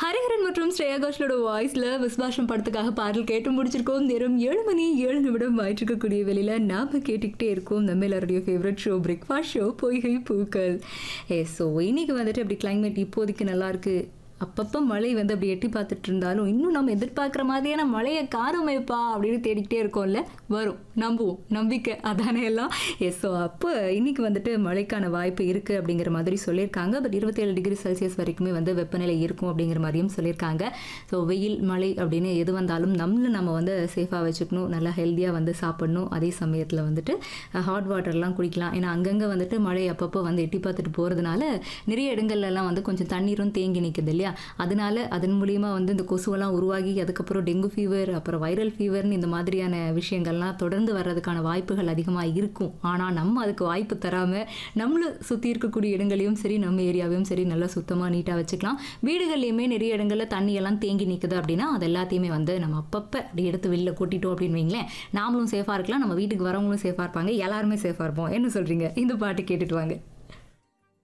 ஹரிஹரன் மற்றும் ஸ்ரேயா கோஷலோட வாய்ஸ்ல விஸ்வாசம் படத்துக்காக பாடல் கேட்டு முடிச்சிருக்கோம் நேரம் ஏழு மணி ஏழு நிமிடம் ஆயிட்டு இருக்கக்கூடிய வெளியில நாம கேட்டுக்கிட்டே இருக்கோம் நம்ம எல்லாருடைய ஃபேவரட் ஷோ பிரேக்ஃபாஸ்ட் ஷோ பொய்கை பூக்கள் ஏ ஸோ இன்னைக்கு வந்துட்டு அப்படி கிளைமேட் இப்போதைக்கு நல்லா இருக்கு அப்பப்போ மழை வந்து அப்படி எட்டி பார்த்துட்டு இருந்தாலும் இன்னும் நம்ம எதிர்பார்க்குற மாதிரியான மழையை காரமைப்பா அப்படின்னு தேடிக்கிட்டே இருக்கோம்ல வரும் நம்புவோம் நம்பிக்கை அதானே எல்லாம் எஸ் ஸோ அப்போ இன்னைக்கு வந்துட்டு மழைக்கான வாய்ப்பு இருக்குது அப்படிங்கிற மாதிரி சொல்லியிருக்காங்க பட் இருபத்தேழு டிகிரி செல்சியஸ் வரைக்குமே வந்து வெப்பநிலை இருக்கும் அப்படிங்கிற மாதிரியும் சொல்லியிருக்காங்க ஸோ வெயில் மழை அப்படின்னு எது வந்தாலும் நம்மளை நம்ம வந்து சேஃபாக வச்சுக்கணும் நல்லா ஹெல்த்தியாக வந்து சாப்பிடணும் அதே சமயத்தில் வந்துட்டு ஹாட் வாட்டர்லாம் குடிக்கலாம் ஏன்னா அங்கங்கே வந்துட்டு மழை அப்பப்போ வந்து எட்டி பார்த்துட்டு போகிறதுனால நிறைய இடங்கள்லாம் வந்து கொஞ்சம் தண்ணீரும் தேங்கி நிற்குது இல்லையா அதனால அதன் மூலியமாக வந்து இந்த கொசுவெல்லாம் உருவாகி அதுக்கப்புறம் டெங்கு ஃபீவர் அப்புறம் வைரல் ஃபீவர்னு இந்த மாதிரியான விஷயங்கள்லாம் தொடர்ந்து வர்றதுக்கான வாய்ப்புகள் அதிகமாக இருக்கும் ஆனால் நம்ம அதுக்கு வாய்ப்பு தராமல் நம்மளை சுற்றி இருக்கக்கூடிய இடங்களையும் சரி நம்ம ஏரியாவையும் சரி நல்லா சுத்தமாக நீட்டாக வச்சுக்கலாம் வீடுகள்லையுமே நிறைய இடங்களில் தண்ணியெல்லாம் தேங்கி நிற்குது அப்படின்னா அது எல்லாத்தையுமே வந்து நம்ம அப்பப்போ அப்படி எடுத்து வெளில கொட்டிட்டோம் அப்படின்னு வைங்களேன் நாமளும் சேஃபாக இருக்கலாம் நம்ம வீட்டுக்கு வரவங்களும் சேஃபாக இருப்பாங்க எல்லாருமே சேஃபாக இருப்போம் என்ன சொல்கிறீங்க இந்த பாட்டு கேட்டுட்டு வாங்க